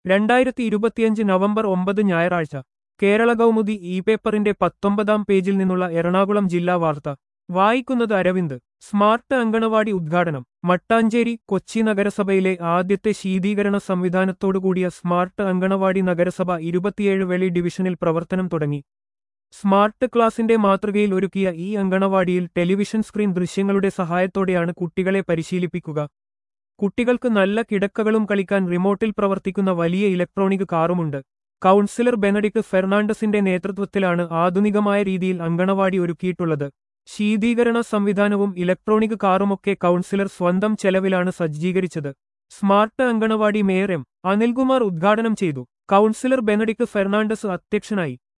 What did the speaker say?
രണ്ടായിരത്തി ഇരുപത്തിയഞ്ച് നവംബർ ഒമ്പത് ഞായറാഴ്ച കേരള കൗമുദി ഇ പേപ്പറിന്റെ പത്തൊമ്പതാം പേജിൽ നിന്നുള്ള എറണാകുളം ജില്ലാ വാർത്ത വായിക്കുന്നത് അരവിന്ദ് സ്മാർട്ട് അങ്കണവാടി ഉദ്ഘാടനം മട്ടാഞ്ചേരി കൊച്ചി നഗരസഭയിലെ ആദ്യത്തെ ശീതീകരണ സംവിധാനത്തോടുകൂടിയ സ്മാർട്ട് അങ്കണവാടി നഗരസഭ ഇരുപത്തിയേഴ് വെളി ഡിവിഷനിൽ പ്രവർത്തനം തുടങ്ങി സ്മാർട്ട് ക്ലാസിന്റെ മാതൃകയിൽ ഒരുക്കിയ ഈ അങ്കണവാടിയിൽ ടെലിവിഷൻ സ്ക്രീൻ ദൃശ്യങ്ങളുടെ സഹായത്തോടെയാണ് കുട്ടികളെ പരിശീലിപ്പിക്കുക കുട്ടികൾക്ക് നല്ല കിടക്കകളും കളിക്കാൻ റിമോട്ടിൽ പ്രവർത്തിക്കുന്ന വലിയ ഇലക്ട്രോണിക് കാറുമുണ്ട് കൗൺസിലർ ബെനഡിക് ഫെർണാണ്ടസിന്റെ നേതൃത്വത്തിലാണ് ആധുനികമായ രീതിയിൽ അങ്കണവാടി ഒരുക്കിയിട്ടുള്ളത് ശീതീകരണ സംവിധാനവും ഇലക്ട്രോണിക് കാറുമൊക്കെ കൗൺസിലർ സ്വന്തം ചെലവിലാണ് സജ്ജീകരിച്ചത് smart anganwadi mayor M Anilkumar ഉദ്ഘാടനം ചെയ്തു കൗൺസിലർ ബെനഡിക് ഫെർണാണ്ടസ് അധ്യക്ഷനായി